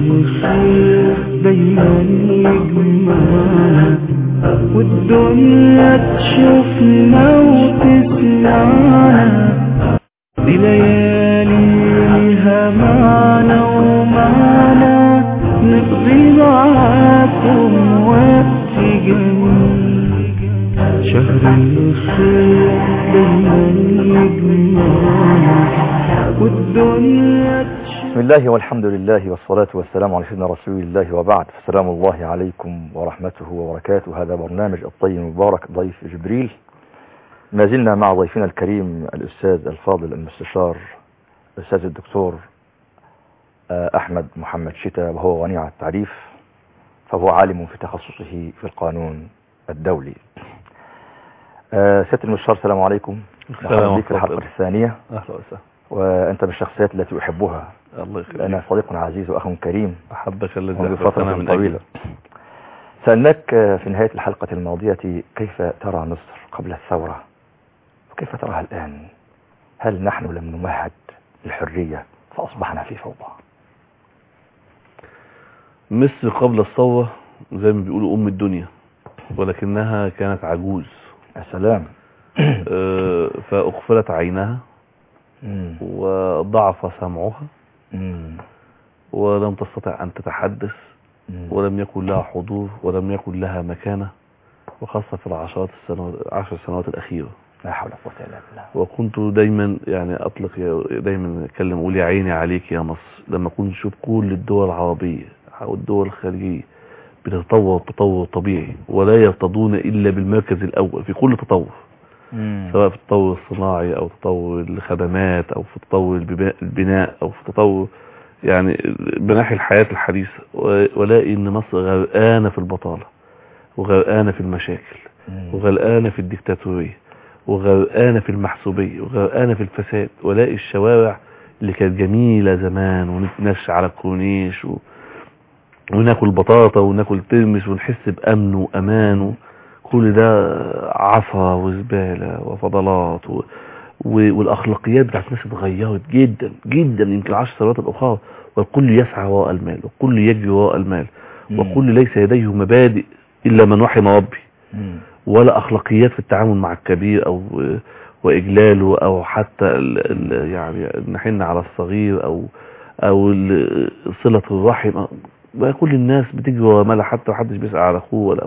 الخير دايما يجمعنا والدنيا تشوفنا وتسمعنا دي ليالي ليها معنى ومعنى نقضي معاكم وقت جميل شهر الخير دايما يجمعنا والدنيا تشوفنا بسم الله والحمد لله والصلاة والسلام على سيدنا رسول الله وبعد فسلام الله عليكم ورحمته وبركاته هذا برنامج الطيب المبارك ضيف جبريل ما زلنا مع ضيفنا الكريم الأستاذ الفاضل المستشار الأستاذ الدكتور آه، أحمد محمد شتا وهو غني عن التعريف فهو عالم في تخصصه في القانون الدولي آه، سيادة المستشار السلام عليكم السلام مرحبا بك ورحمة الحلقة الله. الثانية اهلا وسهلا وأنت من الشخصيات التي أحبها الله يخليك لأنها صديق عزيز وأخ كريم احبك الذي منذ احببتنا فترة من طويلة اجله سألناك في نهاية الحلقة الماضية كيف ترى مصر قبل الثورة وكيف تراها الآن هل نحن لم نمهد للحرية فأصبحنا في فوضى مصر قبل الثورة زي ما بيقولوا ام الدنيا ولكنها كانت عجوز يا سلام آه، فاغفلت عينها مم. وضعف سمعها مم. ولم تستطع ان تتحدث مم. ولم يكن لها حضور ولم يكن لها مكانة وخاصة في العشرات السنوات عشر سنوات الأخيرة لا حول ولا قوة إلا بالله وكنت دايما يعني اطلق يا- دايما اتكلم اقول يا عيني عليك يا مصر لما كنت اشوف كل الدول العربيه او الدول الخارجيه بتتطور تطور طبيعي ولا يرتضون الا بالمركز الاول في كل تطور مم. سواء في التطور الصناعي او تطور الخدمات او في تطور الببا- البناء او في تطور يعني بناحي الحياه الحديثه و- والاقي ان مصر غرقانه في البطاله وغرقانه في المشاكل مم. وغرقانة في الدكتاتورية وغرقانة في المحسوبية وغرقانة في الفساد ولاقي الشوارع اللي كانت جميلة زمان ونتمشى على الكورنيش و... وناكل بطاطا وناكل ترمس ونحس بأمن وأمان و... كل ده عفرة وزبالة وفضلات و... و... والأخلاقيات بتاعت الناس اتغيرت جدا جدا يمكن عشر سنوات الأخرى والكل يسعى وراء المال والكل يجري وراء المال مم. وكل ليس لديه مبادئ إلا من رحم ربي مم. ولا اخلاقيات في التعامل مع الكبير او واجلاله او حتى ال ال يعني نحن على الصغير او او ال- صله الرحم بقى كل الناس بتجري ورا مالها حتى محدش بيسال على اخوه ولا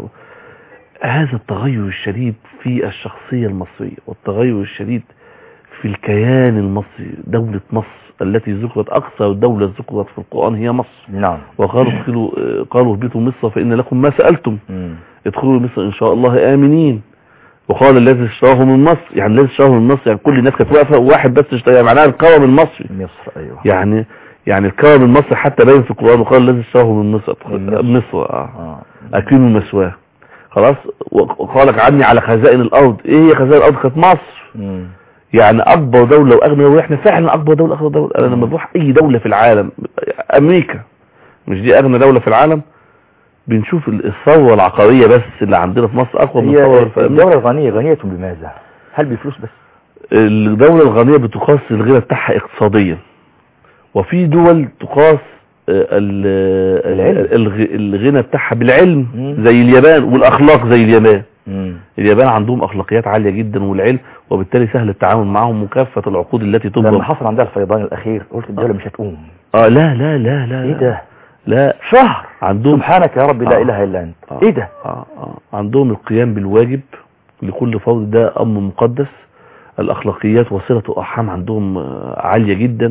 هذا التغير الشديد في الشخصيه المصريه والتغير الشديد في الكيان المصري دوله مصر التي ذكرت اكثر دوله ذكرت في القران هي مصر نعم وقالوا ادخلوا قالوا اهبطوا مصر فان لكم ما سالتم مم. ادخلوا مصر ان شاء الله امنين وقال الذي اشتراه من مصر يعني الذي اشتراه من مصر يعني كل الناس كانت واقفه وواحد بس اشتراه يعني معناها الكرم المصري مصر أيوه يعني يعني الكرم المصري حتى باين في القران وقال الذي اشتراه من مصر من مصر. مصر اه آه. اكرم مثواه خلاص وقالك عني على خزائن الارض ايه هي خزائن الارض كانت مصر مم. يعني اكبر دوله واغنى واحنا فعلا اكبر دوله اغنى دوله انا لما بروح اي دوله في العالم امريكا مش دي اغنى دوله في العالم بنشوف الثروه العقاريه بس اللي عندنا في مصر اقوى من هي الثروه في امريكا الدولة الغنية غنية بماذا هل بفلوس بس الدوله الغنيه بتقاس الغنى بتاعها اقتصاديا وفي دول تقاس آه، ال- العلم. الغ- الغنى بتاعها بالعلم مم. زي اليابان والاخلاق زي اليابان مم. اليابان عندهم اخلاقيات عاليه جدا والعلم وبالتالي سهل التعامل معهم وكافه العقود التي لما تبرم حصل عندها الفيضان الأخير قلت الدولة مش هتقوم اه لا لا لا لا ايه ده لا شهر عندهم سبحانك يا رب لا آه. اله الا انت آه. ايه ده آه آه عندهم القيام بالواجب لكل فرد ده امر مقدس الاخلاقيات وصله الارحام عندهم آه، عاليه جدا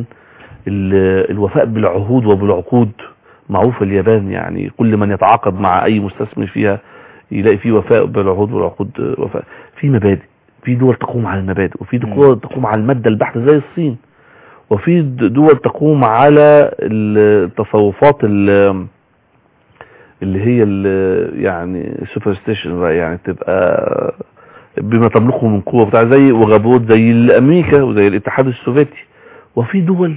ال- الوفاء بالعهود وبالعقود معروف اليابان يعني كل من يتعاقد مع اي مستثمر فيها يلاقي فيه وفاء بالعهود والعقود آه، وفاء في مبادئ في دول تقوم على المبادئ وفي دول تقوم على الماده البحته زي الصين وفي د- دول تقوم على التصرفات ال- اللي هي ال- يعني سوبرستيشن بقى يعني تبقى بما تملكه من قوة بتاع زي وغابوت زي امريكا وزي الاتحاد السوفيتي وفي دول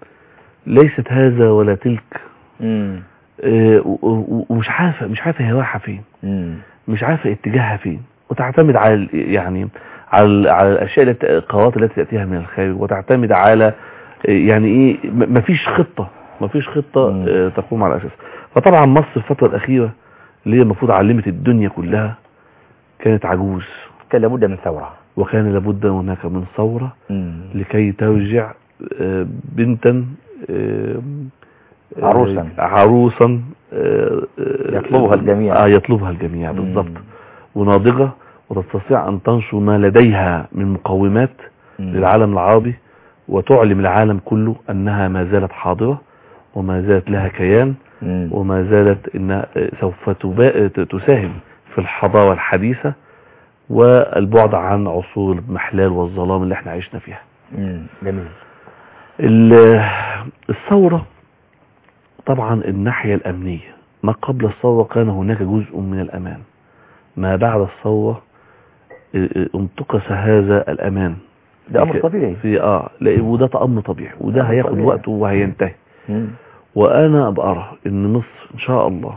ليست هذا ولا تلك مم. آه، و- و- ومش عارفة مش عارفة هي رايحة فين مم. مش عارفة اتجاهها فين وتعتمد على ال- يعني على ال- على الاشياء التي القرارات التي تاتيها من الخارج وتعتمد على آه، يعني ايه م- مفيش خطة مفيش خطة مم. آه، تقوم على اساس فطبعا مصر الفترة الاخيرة اللي هي المفروض علمت الدنيا كلها كانت عجوز كان لابد من ثورة وكان لابد هناك من ثورة مم. لكي ترجع آه، بنتا آه، آه، عروسا. عروسا آه، آه، يطلبها الجميع. آه يطلبها الجميع مم. بالضبط وناضجة وتستطيع أن تنشر ما لديها من مقومات مم. للعالم العربي وتعلم العالم كله أنها ما زالت حاضرة وما زالت لها كيان مم. وما زالت إنها سوف تبا- تساهم في الحضارة الحديثة والبعد عن عصور المحلال والظلام اللي احنا عشنا فيها مم. جميل ال- الثورة طبعا الناحية الأمنية ما قبل الثورة كان هناك جزء من الأمان ما بعد الثورة اه، اه، انتقص هذا الأمان ده أمر في- طبيعي في اه لا وده أمر طبيعي وده أمر هياخد طبيعي. وقته وهينتهي مم. وأنا بأرى إن مصر إن شاء الله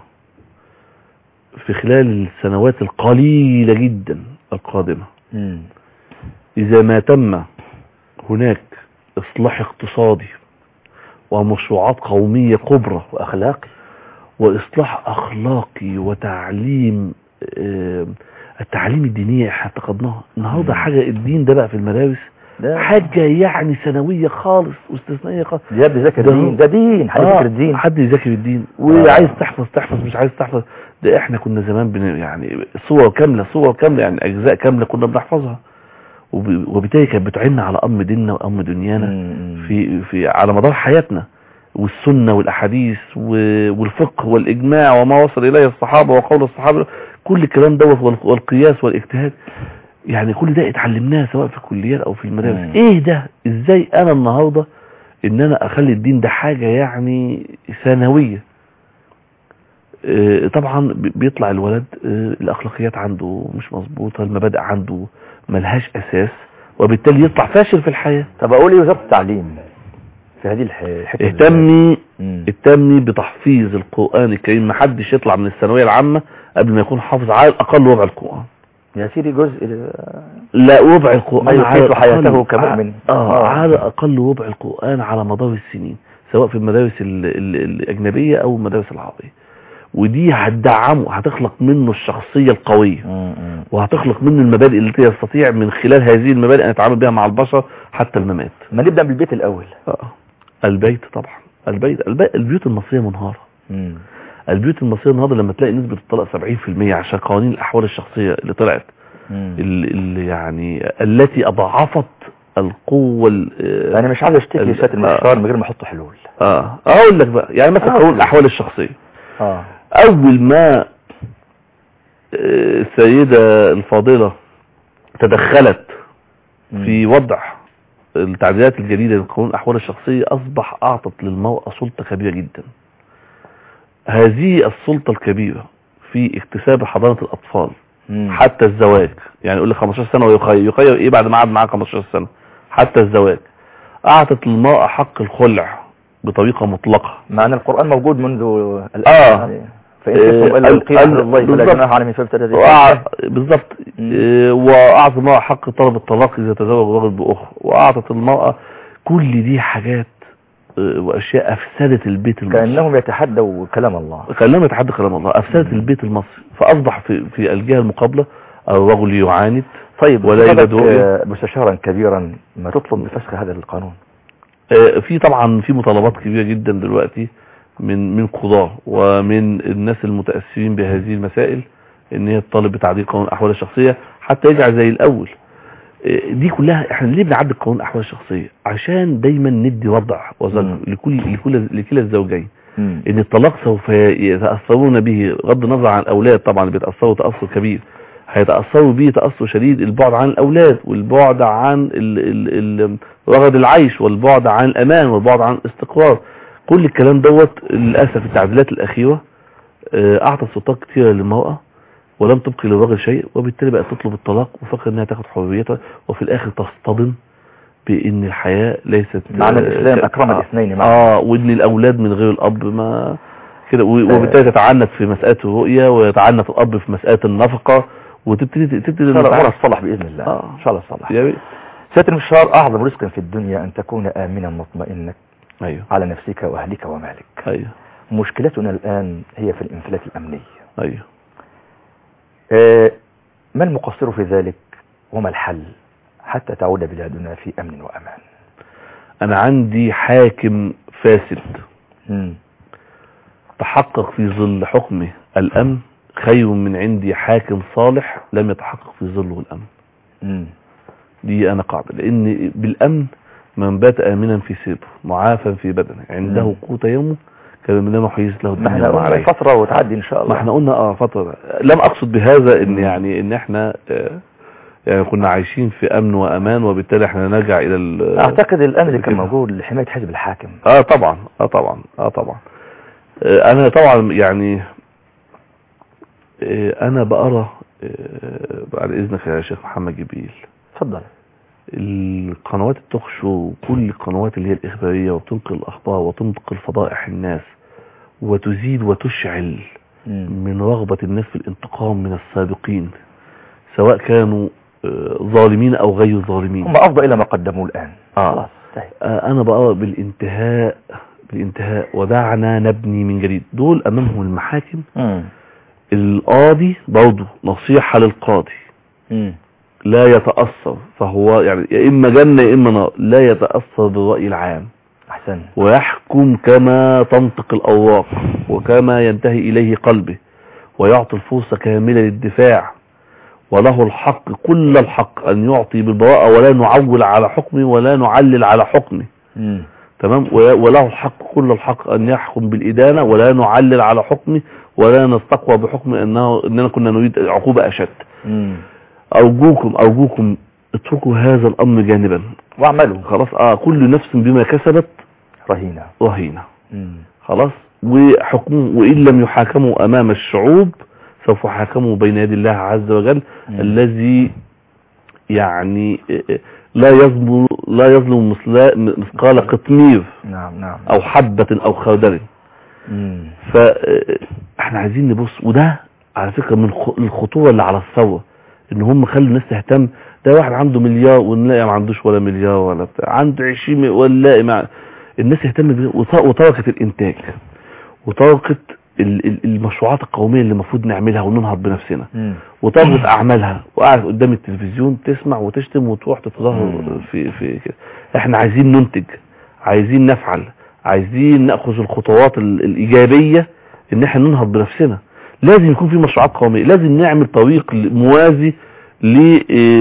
في خلال السنوات القليلة جدا القادمة مم. إذا ما تم هناك إصلاح اقتصادي ومشروعات قومية كبرى وأخلاقي وإصلاح أخلاقي وتعليم آه، التعليم الدينية احنا اعتقدناها النهاردة مم. حاجة الدين ده بقى في المدارس ده حاجة يعني سنوية خالص واستثنائية خالص ده بيذاكر ده دين هو- ده دين حد آه، يذاكر الدين حد يذاكر الدين وعايز تحفظ تحفظ مش عايز تحفظ ده احنا كنا زمان بن يعني صور كاملة صور كاملة يعني اجزاء كاملة كنا بنحفظها وب- وبالتالي كانت بتعين على ام ديننا وام دنيانا مم. في في على مدار حياتنا والسنة والاحاديث و- والفقه والاجماع وما وصل اليه الصحابة وقول الصحابة كل الكلام دوت وال- والقياس والاجتهاد يعني كل ده اتعلمناه سواء في الكليات او في المدارس مم. ايه ده ازاي انا النهارده ان انا اخلي الدين ده حاجة يعني ثانوية آه، طبعا بي- بيطلع الولد آه، الاخلاقيات عنده مش مظبوطة المبادئ عنده ملهاش اساس وبالتالي يطلع فاشل في الحياة طب أقول إيه وزارة التعليم في هذه الح- الحتة اهتمي مم. اهتمي بتحفيظ القرآن الكريم محدش يطلع من الثانوية العامة قبل ما يكون حافظ على الاقل ربع القرآن يا سيدي جزء لا ربع القرآن ما على يقيس الأقل- حياته كمؤمن. اه آه. على اقل ربع القرآن على مدار السنين سواء في المدارس ال ال الاجنبية او المدارس العربية ودي هتدعمه هتخلق منه الشخصية القوية مم. وهتخلق منه المبادئ التي يستطيع من خلال هذه المبادئ ان يتعامل بها مع البشر حتى الممات ما نبدأ بالبيت الأول آه. البيت طبعا البيت البيت البيوت المصرية منهارة مم. البيوت المصرية النهارده لما تلاقي نسبة الطلاق 70% عشان قوانين الأحوال الشخصية اللي طلعت مم. اللي اللي يعني التي أضعفت القوة ال- آه، أنا مش عايز أشتكي ال- لسات المشوار من غير ما أحط حلول اه اقول لك بقى يعني مثلا آه. قانون الاحوال الشخصيه اه اول ما آه، السيده الفاضله تدخلت مم. في وضع التعديلات الجديده لقانون الاحوال الشخصيه اصبح اعطت للمراه سلطه كبيره جدا هذه السلطه الكبيره في اكتساب حضانه الاطفال مم. حتى الزواج يعني يقول لك 15 سنه ويخير يخير ايه بعد ما قعد معاه 15 سنه حتى الزواج اعطت للمراه حق الخلع بطريقه مطلقه مع أن القرآن موجود منذ الآن آه. يعني فإن آه، كنتم إلا ال- القيل على ال- الله فلا بالضبط. جناح عليه في ابتدى وأع- بالظبط مم. آه، واعطت المرأة حق طلب الطلاق اذا تزوج رجل باخرى واعطت المرأة كل دي حاجات آه، واشياء افسدت البيت المصري كأنهم يتحدوا كلام الله كلام يتحدى كلام الله افسدت البيت المصري فاصبح في في الجهه المقابله الرجل يعاند طيب ولا بصفتك، يوجد رؤية. آه، مستشارا كبيرا ما تطلب بفسخ هذا القانون آه، في طبعا في مطالبات كبيره جدا دلوقتي من من قضاه ومن الناس المتاثرين بهذه المسائل ان هي تطالب بتعديل قانون الاحوال الشخصيه حتى يرجع زي الاول آه، دي كلها احنا ليه بنعدل قانون الاحوال الشخصيه عشان دايما ندي وضع وزن مم. لكل لكل لكلا الزوجين مم. ان الطلاق سوف يتاثرون به بغض النظر عن الاولاد طبعا اللي بيتاثروا تاثر كبير هيتاثروا به تاثر شديد البعد عن الاولاد والبعد عن ال ال ال رغد العيش والبعد عن الامان والبعد عن الاستقرار كل الكلام دوت للاسف التعديلات الاخيره آه، اعطت سلطات كثيره للمراه ولم تبقي للرجل شيء وبالتالي بقت تطلب الطلاق وفكر انها تاخد حريتها وفي الاخر تصطدم بان الحياه ليست معنى آه، الإسلام ك- أكرم آه، الاثنين معا اه وان الاولاد من غير الاب ما كده و- وبالتالي تتعنت في مساله الرؤيه ويتعنت الاب في مساله النفقه وتبتدي تبتدي إن شاء الله المسألة- الأمور تصلح بإذن الله آه. إن شاء الله تصلح يا ريت. سيادة المستشار أعظم رزق في الدنيا أن تكون آمنا مطمئنا ايوه على نفسك وأهلك ومالك ايوه مشكلتنا الآن هي في الانفلات الأمني ايوه آه، ما المقصر في ذلك وما الحل حتى تعود بلادنا في أمن وأمان انا عندي حاكم فاسد مم. تحقق في ظل حكمه الامن خير من عندي حاكم صالح لم يتحقق في ظله الامن مم. دي انا قاعدة لان بالامن من بات امنا في سيره معافى في بدنه عنده مم. قوت يومه كان لما حيزت له ما الدنيا احنا وما قلنا عليه فترة وتعدي إن شاء ما الله احنا قلنا اه فترة لم اقصد بهذا ان مم. يعني ان احنا آه، يعني كنا عايشين في امن وامان وبالتالي احنا نرجع الى ال- أعتقد الأمن اللي كان كده. موجود لحماية حزب الحاكم اه طبعا اه طبعا اه طبعا آه انا طبعا يعني آه انا بقرا آه بعد اذنك يا شيخ محمد جبريل اتفضل القنوات التوك شو وكل القنوات اللي هي الاخباريه وتنقل الاخبار وتنقل فضائح الناس وتزيد وتشعل مم. من رغبه الناس في الانتقام من السابقين سواء كانوا آه، ظالمين او غير ظالمين هم أفضل إلى ما قدموه الآن آه. خلاص طيب. آه، انا بقى بالانتهاء بالانتهاء ودعنا نبني من جديد دول امامهم المحاكم مم. القاضي برضه نصيحة للقاضي مم. لا يتأثر فهو يعني يا اما جنة يا اما نار لا يتأثر بالرأي العام أحسن ويحكم كما تنطق الأوراق وكما ينتهي إليه قلبه ويعطي الفرصة كاملة للدفاع وله الحق كل الحق أن يعطي بالبراءة ولا نعول على حكمه ولا نعلل على حكمه مم. تمام و- وله الحق كل الحق أن يحكم بالإدانة ولا نعلل على حكمه ولا نستقوى بحكم أنه أننا كنا نريد عقوبة أشد مم. أرجوكم أرجوكم اتركوا هذا الأمر جانبا واعملوا خلاص آه كل نفس بما كسبت رهينة رهينة مم. خلاص وحكموا وإن لم يحاكموا أمام الشعوب سوف يحاكموا بين يدي الله عز وجل مم. الذي يعني لا يظلم لا يظلم مثلا- مثقال قطمير نعم نعم أو حبة أو خردل مم. فاحنا عايزين نبص وده على فكرة من خ- الخطورة اللي على الثورة ان هم خلوا الناس تهتم ده واحد عنده مليار ونلاقي ما عندوش ولا مليار ولا بتاع عنده 20 مي- ونلاقي ما الناس تهتم بيه وط- وتركت الانتاج وتركت ال- ال- المشروعات القومية اللي المفروض نعملها وننهض بنفسنا مم. وتركت اعمالها وقاعد قدام التلفزيون تسمع وتشتم وتروح تتظاهر مم. في في كده احنا عايزين ننتج عايزين نفعل عايزين ناخذ الخطوات ال- الايجابيه ان احنا ننهض بنفسنا لازم يكون في مشروعات قوميه لازم نعمل طريق موازي ل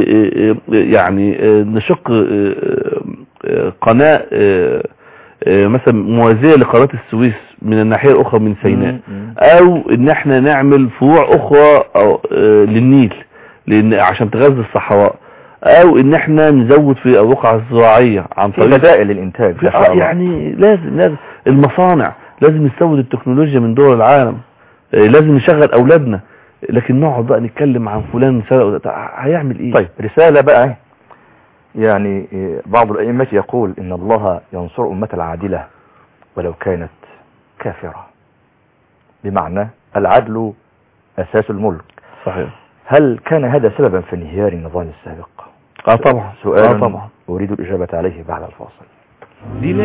يعني آه، نشق آه، آه، قناه آه، آه، مثلا موازيه لقناه السويس من الناحيه الاخرى من سيناء مم. او ان احنا نعمل فروع اخرى أو آه، للنيل لان عشان تغذي الصحراء او ان احنا نزود في الرقعة الزراعية عن في طريق بدائل للإنتاج في ما شاء آه الله. يعني لازم لازم المصانع لازم نستورد التكنولوجيا من دول العالم آه، لازم نشغل اولادنا لكن نقعد بقى نتكلم عن فلان سرق وده- طب هيعمل ايه طيب رسالة بقى يعني إيه، بعض الأئمة يقول إن الله ينصر أمة العادلة ولو كانت كافرة بمعنى العدل أساس الملك صحيح هل كان هذا سببا في انهيار النظام السابق اه طبعا سؤال اه طبعا أريد الإجابة عليه بعد الفاصل دي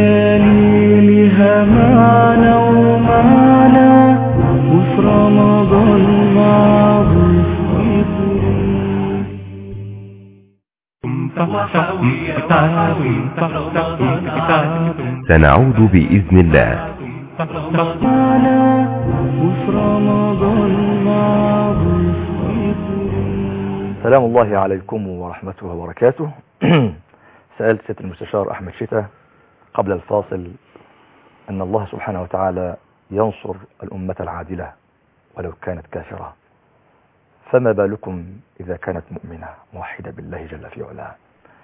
ليالي لها معنى ومعنى وفي رمضان معروف سنعود بإذن الله معنى وفي رمضان معروف سلام الله عليكم ورحمته وبركاته سألت سيادة المستشار أحمد شتا قبل الفاصل أن الله سبحانه وتعالى ينصر الأمة العادلة ولو كانت كافرة فما بالكم إذا كانت مؤمنة موحدة بالله جل في علاه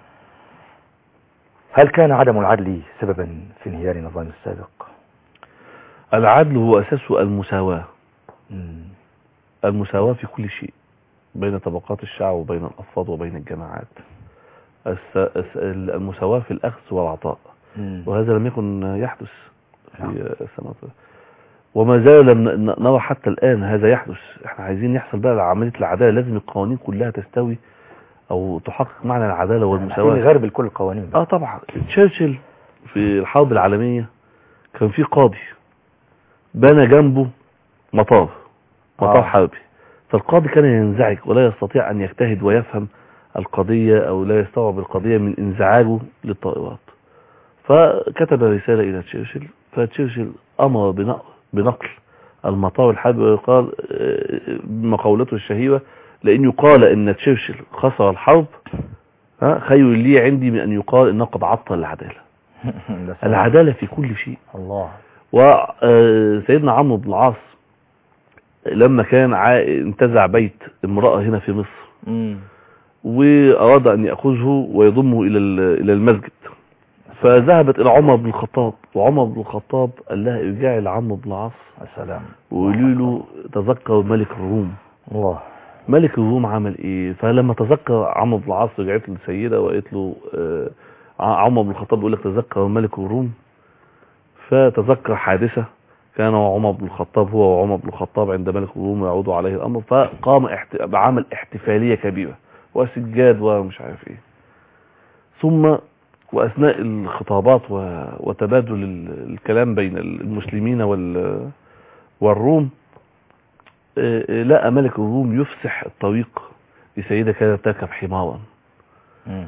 هل كان عدم العدل سببا في انهيار النظام السابق العدل هو اساسه المساواة مم. المساواة في كل شيء بين طبقات الشعب وبين الأفراد وبين الجماعات الس- الس- المساواة في الأخذ والعطاء مم. وهذا لم يكن يحدث نعم. في السنوات وما زال لم ن- نرى حتى الآن هذا يحدث احنا عايزين يحصل بقى عملية العدالة لازم القوانين كلها تستوي أو تحقق معنى العدالة عايزين والمساواة نغرب كل القوانين اه طبعا تشرشل في الحرب العالمية كان في قاضي بنى جنبه مطار مطار آه. حربي فالقاضي كان ينزعج ولا يستطيع أن يجتهد ويفهم القضية أو لا يستوعب القضية من انزعاجه للطائرات فكتب رسالة إلى تشرشل فتشرشل أمر بنقل, بنقل المطار الحربي ويقال آه، مقولته الشهيرة لأن يقال أن تشرشل خسر الحرب ها، خير لي عندي من أن يقال أنه قد عطل العدالة ده سلام. العدالة في كل شيء الله وسيدنا عمرو بن العاص لما كان عا- انتزع بيت امرأة هنا في مصر مم. وأراد أن يأخذه ويضمه إلى ال- إلى المسجد فذهبت إلى عمر بن الخطاب وعمر بن الخطاب قال لها ارجعي لعمرو بن العاص السلام وقولي له تذكر ملك الروم الله ملك الروم عمل ايه فلما تذكر عمرو بن العاص رجعت للسيدة وقالت له آه، ع- عمر بن الخطاب بيقول لك تذكر ملك الروم فتذكر حادثة كان عمر بن الخطاب هو وعمر بن الخطاب عند ملك الروم يعود عليه الأمر فقام احت... بعمل احتفالية كبيرة وسجاد ومش عارف ايه ثم وأثناء الخطابات و... وتبادل ال- الكلام بين المسلمين وال... والروم آه، آه، لقى ملك الروم يفسح الطريق لسيدة كانت تركب حمارا مم.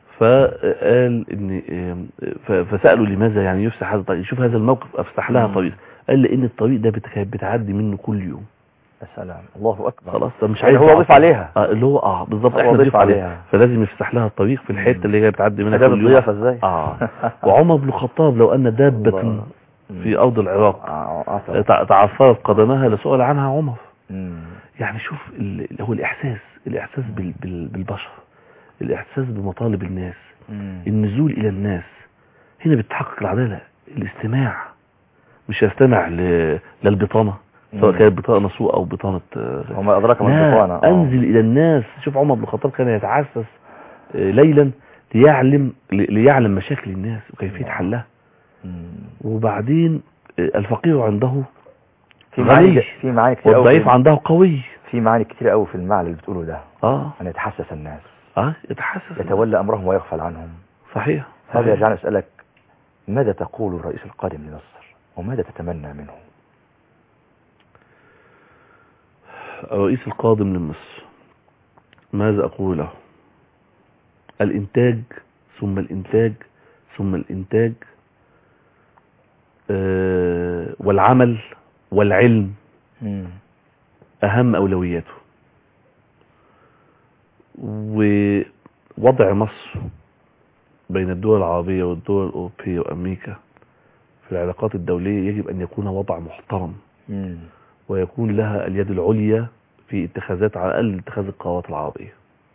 فقال ان ف- فسالوا لماذا يعني يفسح هذا الطريق شوف هذا الموقف افسح لها مم. طريق قال لان الطريق ده بت- كانت بتعدي منه كل يوم السلام الله أكبر خلاص ده مش يعني عايز هو ضيف تعطل. عليها. اه اللي هو اه بالظبط هو احنا ضيف ضيف عليها عليها. فلازم يفسح لها الطريق في الحته اللي هي بتعدي منها أداب كل يوم الضيافة ازاي اه وعمر بن الخطاب لو ان دابه الله. في ارض العراق آه، عسل. تع- تعثرت قدمها لسئل عنها عمر مم. يعني شوف ال- اللي هو الإحساس الإحساس بال- بال- بالبشر الإحساس بمطالب الناس مم. النزول إلى الناس هنا بتحقق العدالة الاستماع مش يستمع ل- للبطانة سواء مم. كانت بطانة سوء أو بطانة آه، وما أدراك ما لا البطانة آه. أنزل إلى الناس شوف عمر بن الخطاب كان يتعسس آه، ليلا ليعلم ل- ليعلم مشاكل الناس وكيفية الله. حلها مم. وبعدين آه، الفقير عنده في معاني غني في معاني كتير قوي والضعيف في- عنده قوي في معاني كتير قوي في المعنى اللي بتقوله ده اه أن يتحسس الناس اه يتحسس يتولى أمرهم ويغفل عنهم صحيح هذا صحيح. يرجعني أسألك ماذا تقول الرئيس القادم لمصر وماذا تتمنى منه الرئيس القادم لمصر ماذا أقول له الإنتاج ثم الإنتاج ثم الإنتاج آه، والعمل والعلم أهم أولوياته ووضع مصر بين الدول العربية والدول الأوروبية وأمريكا في العلاقات الدولية يجب أن يكون وضع محترم مم. ويكون لها اليد العليا في اتخاذات على الأقل اتخاذ القرارات العربية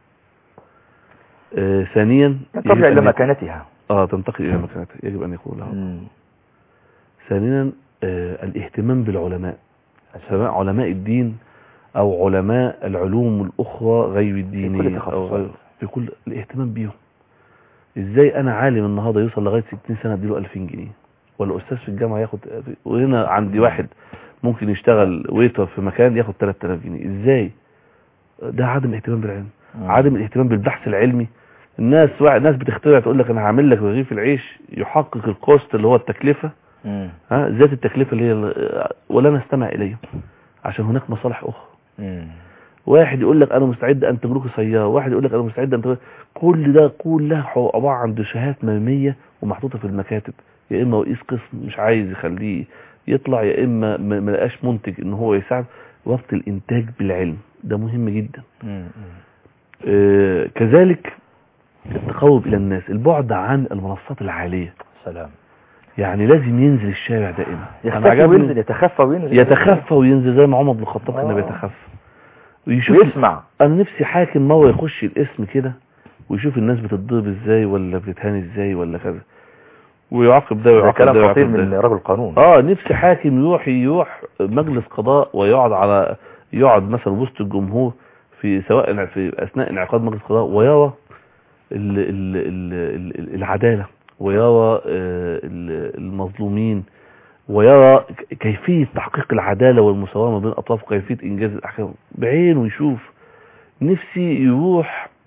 آه ثانيا يجب ترجع أن إلى يكون- مكانتها اه تنتقل إلى مكانتها يجب أن يكون لها مم. ثانيا آه الاهتمام بالعلماء سواء علماء الدين أو علماء العلوم الأخرى غير الدينية أو التخصصات. غير في كل الاهتمام بيهم ازاي انا عالم النهارده يوصل لغايه 60 سنه اديله 2000 جنيه ولا استاذ في الجامعه ياخد وهنا عندي واحد ممكن يشتغل ويتر في مكان ياخد 3000 جنيه ازاي ده عدم اهتمام بالعلم مم. عدم الاهتمام بالبحث العلمي الناس واحد ناس بتخترع تقول لك انا هعمل لك رغيف العيش يحقق الكوست اللي هو التكلفه مم. ها ذات التكلفه اللي هي ال- ولا نستمع اليهم عشان هناك مصالح اخرى مم. واحد يقول لك انا مستعد انتج لكم سياره واحد يقول لك انا مستعد انتج كل ده كلها حو- عباره عن دشاهات مرميه ومحطوطه في المكاتب يا اما رئيس قسم مش عايز يخليه يطلع يا اما ما ما لقاش منتج ان هو يساعد ربط الانتاج بالعلم ده مهم جدا مم. آه كذلك التقرب الى الناس البعد عن المنصات العاليه سلام يعني لازم ينزل الشارع دائما أنا يختفي عجبني- وينزل يتخفى وينزل يتخفى وينزل زي ما عمر بن الخطاب كان آه. بيتخفى ويشوف ويسمع انا نفسي حاكم ما هو يخش الاسم كده ويشوف الناس بتتضرب ازاي ولا بتتهان ازاي ولا كذا ويعاقب ده ده ويعاقب كلام ده خطير ويعاقب من ده رجل قانون اه نفسي حاكم يروح يروح مجلس قضاء ويقعد على يقعد مثلا وسط الجمهور في سواء في اثناء انعقاد مجلس قضاء ويرى ال ال ال ال العداله ويرى آه، ال- المظلومين ويرى ك- كيفيه تحقيق العداله والمساواه ما بين الاطراف وكيفيه انجاز الاحكام بعينه يشوف نفسي يروح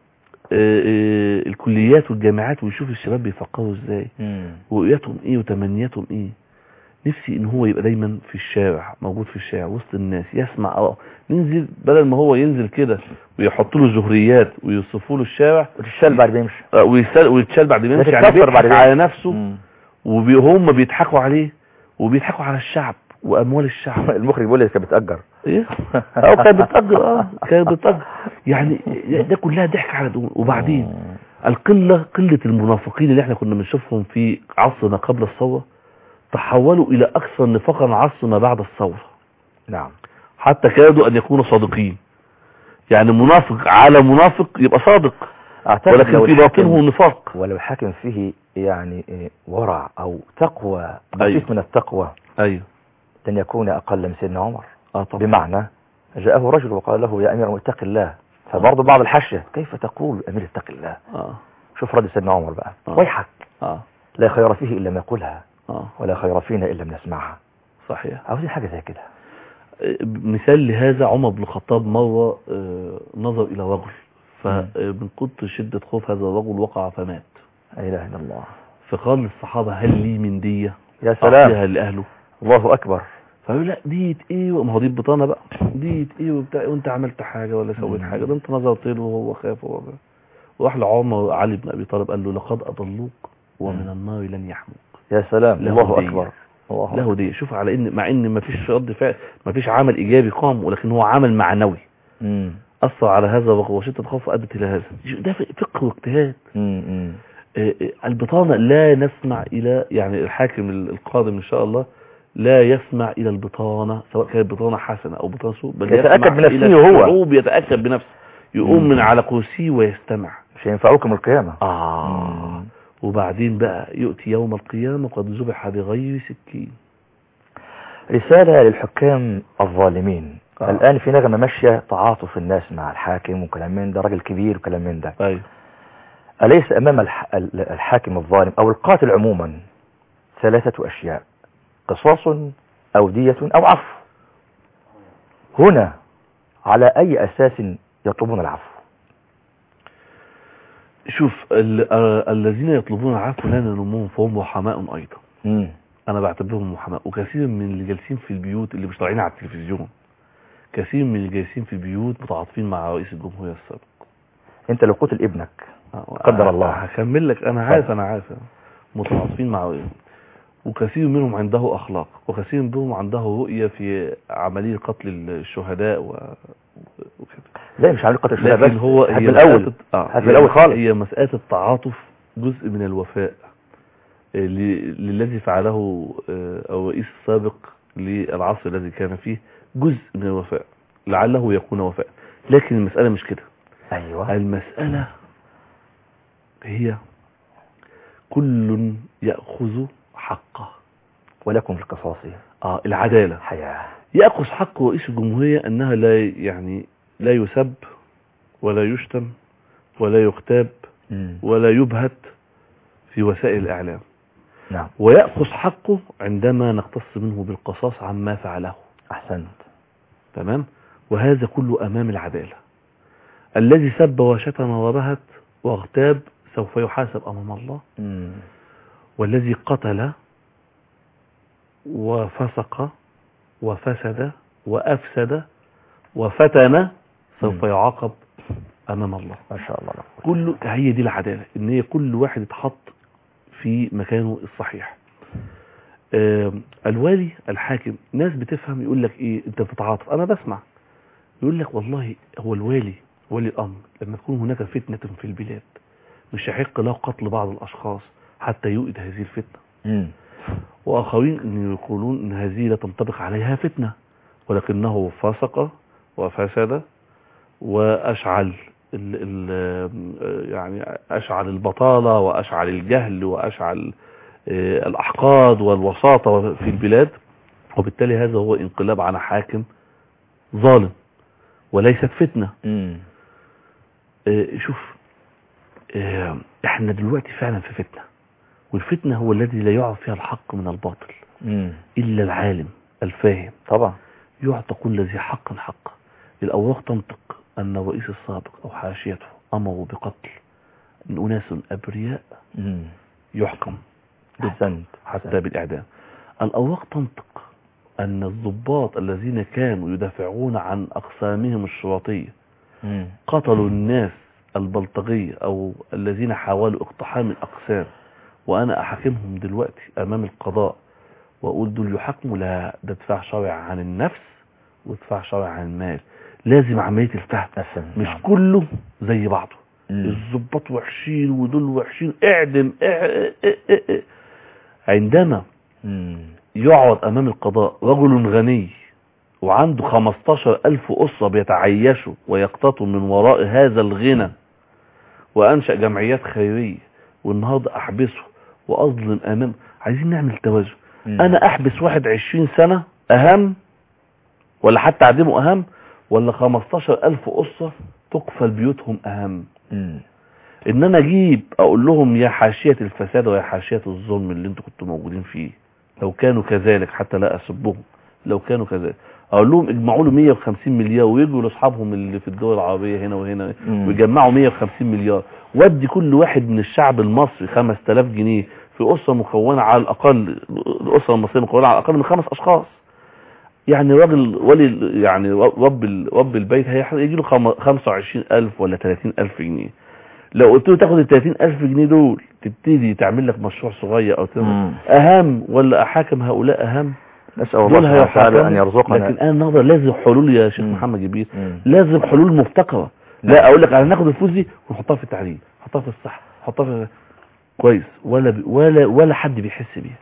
آه، آه، الكليات والجامعات ويشوف الشباب بيفكروا ازاي مم. ورؤيتهم ايه وتمنياتهم ايه نفسي ان هو يبقى دايما في الشارع موجود في الشارع وسط الناس يسمع اه ننزل بدل ما هو ينزل كده ويحط له زهريات ويوصفوا له الشارع وتشال بعد ما يمشي آه، ويسال ويتشال بعد ما يمشي يعني يتكسر بعد بيضحك ما على يمشي. نفسه مم. وهم بيضحكوا عليه وبيضحكوا على الشعب واموال الشعب المخرج بيقول لي كانت بتأجر ايه اه كانت بتأجر اه كانت بتأجر يعني ده كلها ضحك على دول وبعدين القلة قلة المنافقين اللي احنا كنا بنشوفهم في عصر ما قبل الثورة تحولوا الى اكثر نفاقا عصر ما بعد الثورة نعم حتى كادوا ان يكونوا صادقين يعني منافق على منافق يبقى صادق اعتقد ولكن لو في الحاكم- باطنه نفاق ولو الحاكم فيه يعني إيه، ورع او تقوى أيوه. بسيط من التقوى ايوه لن يكون اقل من سيدنا عمر اه طبعا بمعنى جاءه رجل وقال له يا امير اتق الله فبرضه بعض الحشية كيف تقول امير اتق الله اه شوف رد سيدنا عمر بقى آه. ويحك اه لا خير فيه الا ما يقولها اه ولا خير فينا الا ما نسمعها صحيح عاوزين حاجة زي كده مثال لهذا عمر بن الخطاب مرة آه، نظر إلى رجل فمن كتر شدة خوف هذا الرجل وقع فمات لا اله الا الله فقال للصحابة هل لي من دية يا سلام أعطيها لأهله الله اكبر فقالوا لا ديت ايه ما هو دي البطانة بقى ديت ايه وبتاع وانت عملت حاجة ولا سويت مم. حاجة ده انت نظرت له وهو خاف وهو خاف. وراح لعمر علي بن ابي طالب قال له لقد اضلوك ومن مم. النار لن يحموك يا سلام له الله دية. اكبر الله له دي شوف على ان مع ان ما فيش رد فعل ما فيش عمل ايجابي قام ولكن هو عمل معنوي مم. أثر على هذا وشدة خوف أدت إلى هذا ده فقه واجتهاد مم. مم. آه، آه، البطانة لا نسمع إلى يعني الحاكم القادم إن شاء الله لا يسمع إلى البطانة سواء كانت بطانة حسنة أو بطانة سوء بل يتأكد يسمع بنفسه إلى هو. الشعوب يتأكد بنفسه يقوم مم. من على كرسيه ويستمع مش هينفعوكم القيامة آه مم. وبعدين بقى يؤتي يوم القيامة قد ذبح بغير سكين رسالة للحكام الظالمين آه. الآن في نغمة ماشية تعاطف الناس مع الحاكم وكلام من ده راجل كبير وكلام من ده أيوه أليس أمام الح... ال- الحاكم الظالم أو القاتل عموما ثلاثة أشياء قصاص أو دية أو عفو هنا على أي أساس يطلبون العفو شوف ال- آه، الذين يطلبون العفو لا نلومهم فهم رحماء أيضا مم. انا بعتبرهم محاماه وكثير من اللي جالسين في البيوت اللي مش طالعين على التلفزيون كثير من اللي جالسين في البيوت متعاطفين مع رئيس الجمهوريه السابق أنت لو قتل ابنك آه، قدر آه، الله. هكمل لك انا عارف انا عارف متعاطفين مع رئيس وكثير منهم عنده اخلاق وكثير منهم عنده رؤيه في عمليه قتل الشهداء و... وكده لا مش عامل قتل الشهداء لكن بس هو هات من مسألة- الأول آه هات من هي- الأول خالص هي مسألة التعاطف جزء من الوفاء آه، ل- للذي فعله آه، الرئيس السابق للعصر الذي كان فيه جزء من الوفاء لعله يكون وفاء لكن المسألة مش كده أيوة المسألة هي كل يأخذ حقه ولكم في القصاص آه العدالة حياة يأخذ حق رئيس الجمهورية أنها لا يعني لا يسب ولا يشتم ولا يغتاب مم. ولا يبهت في وسائل الإعلام نعم ويأخذ حقه عندما نقتص منه بالقصاص عما فعله أحسنت تمام وهذا كله أمام العدالة الذي سب وشتم وبهت واغتاب سوف يحاسب أمام الله مم. والذي قتل وفسق وفسد وأفسد وفتن سوف مم. يعاقب أمام الله ما شاء الله لا قوة. كل هي دي العدالة ان هي كل واحد يتحط في مكانه الصحيح آم، الوالي الحاكم ناس بتفهم يقول لك ايه انت بتتعاطف انا بسمع يقول لك والله هو الوالي ولي الامر لما تكون هناك فتنة في البلاد مش يحق له قتل بعض الاشخاص حتى يؤيد هذه الفتنة مم. واخرين ان يقولون ان هذه لا تنطبق عليها فتنة ولكنه فسق وفسد واشعل ال ال يعني اشعل البطالة واشعل الجهل واشعل آه، الاحقاد والوساطة في البلاد وبالتالي هذا هو انقلاب على حاكم ظالم وليست فتنة مم. آه، شوف آه، احنا دلوقتي فعلا في فتنة والفتنة هو الذي لا يعرف فيها الحق من الباطل مم. إلا العالم الفاهم طبعا يعطى كل ذي حق حقه الأوراق تنطق أن الرئيس السابق أو حاشيته أمروا بقتل أناس أبرياء مم. يحكم احسنت حتى بالإعدام الأوراق تنطق أن الضباط الذين كانوا يدافعون عن أقسامهم الشرطية مم. قتلوا الناس البلطجية أو الذين حاولوا اقتحام الأقسام وأنا أحاكمهم دلوقتي أمام القضاء وأقول دول يحاكموا لا ده دفاع شرعي عن النفس ودفاع شرعي عن المال لازم عملية الفهم أحسنت مش نعم. كله زي بعضه مم. الضباط وحشين ودول وحشين اعدم اه- اه- اه- اه- اه. عندما مم. يقعد امام القضاء رجل غني وعنده 15 الف اسرة بيتعيشوا ويقتطوا من وراء هذا الغنى وانشأ جمعيات خيرية والنهاردة احبسه واظلم امام عايزين نعمل توازن مم. انا احبس واحد 20 سنة اهم ولا حتى اعدمه اهم ولا 15 الف اسرة تقفل بيوتهم اهم مم. ان انا اجيب اقول لهم يا حاشية الفساد ويا حاشية الظلم اللي انتوا كنتوا موجودين فيه لو كانوا كذلك حتى لا اسبهم لو كانوا كذلك اقول لهم اجمعوا له 150 مليار ويجوا لاصحابهم اللي في الدول العربية هنا وهنا مم. ويجمعوا 150 مليار ودي كل واحد من الشعب المصري 5000 جنيه في اسره مكونه على الاقل الاسره المصريه مكونه على الاقل من خمس اشخاص يعني راجل ولي يعني رب ال- رب البيت هيجي له 25000 ولا 30000 جنيه لو قلت له تاخد ال 30000 جنيه دول تبتدي تعمل لك مشروع صغير او تعمل مم. اهم ولا احاكم هؤلاء اهم نسأل الله دول سبحانه وتعالى أن هيحاكموا يرزقنا لكن انا النهارده لازم حلول يا شيخ مم. محمد جبير مم. لازم حلول مبتكره نعم. لا اقول لك انا ناخد الفلوس دي ونحطها في التعليم نحطها في الصحه نحطها في كويس ولا ب... ولا ولا حد بيحس بيها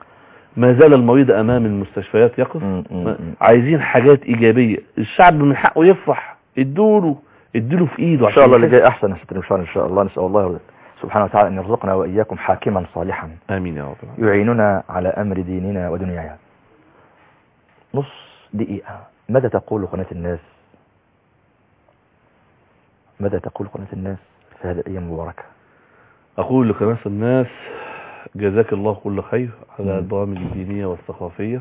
ما زال المريض امام المستشفيات يقف مم. مم. ما- عايزين حاجات ايجابيه الشعب من حقه يفرح ادوله اديله في ايده إن شاء الله اللي يحس. جاي أحسن يا ستر إن شاء الله نسأل الله سبحانه وتعالى أن يرزقنا وإياكم حاكما صالحا امين يا رب العالمين. يعيننا على أمر ديننا ودنيانا نص دقيقة ماذا تقول قناة الناس ماذا تقول قناة الناس في هذه الأيام المباركة أقول لقناة الناس جزاك الله كل خير على مم. البرامج الدينية والثقافية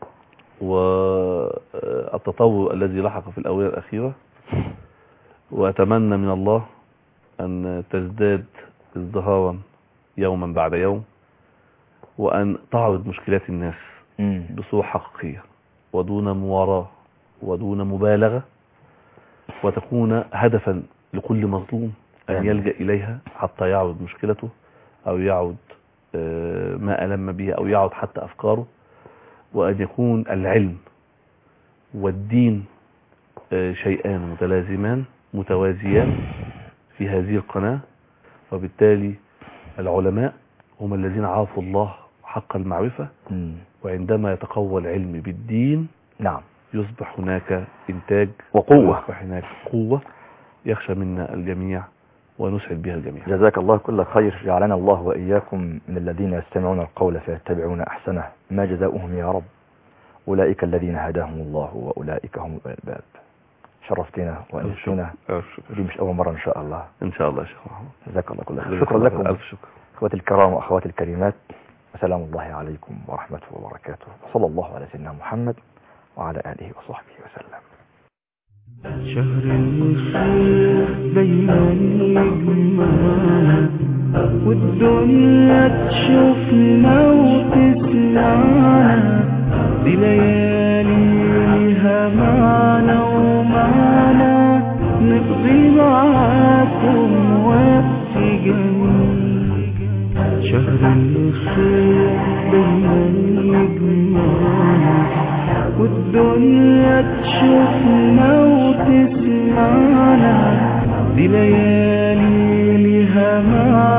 والتطور الذي لحق في الآونة الأخيرة وأتمنى من الله أن تزداد ازدهارا يوما بعد يوم وأن تعرض مشكلات الناس مم. بصورة حقيقية ودون مواراة ودون مبالغة وتكون هدفا لكل مظلوم أن آمين. يلجأ إليها حتى يعرض مشكلته أو يعرض آه، ما ألم به أو يعرض حتى أفكاره وأن يكون العلم والدين آه، شيئان متلازمان متوازيان في هذه القناة وبالتالي العلماء هم الذين عرفوا الله حق المعرفة مم. وعندما يتقوى العلم بالدين نعم يصبح هناك إنتاج وقوة. ويصبح هناك قوة يخشى منا الجميع ونسعد بها الجميع جزاك الله كل خير جعلنا الله وإياكم من الذين يستمعون القول فيتبعون أحسنه ما جزاؤهم يا رب أولئك الذين هداهم الله وأولئك هم أولي الألباب شرفتنا وأنستنا ألف شكر دي مش أول مرة إن شاء الله إن شاء الله يا شيخ محمد جزاك الله كل خير جزاك شكرا الله لكم ألف شكر اخواتي الكرام واخواتي الكريمات وسلام الله عليكم ورحمته وبركاته وصلى الله على سيدنا محمد وعلى اله وصحبه وسلم شهر الخير دايما يجمعنا والدنيا تشوفنا وتسمعنا دي ليالي ليها معنى ومعنى نقضي معاكم وقت جميل شهر الخير دايما يجمعنا والدنيا تشوفنا وتسمعنا دي ليالي ليها معنى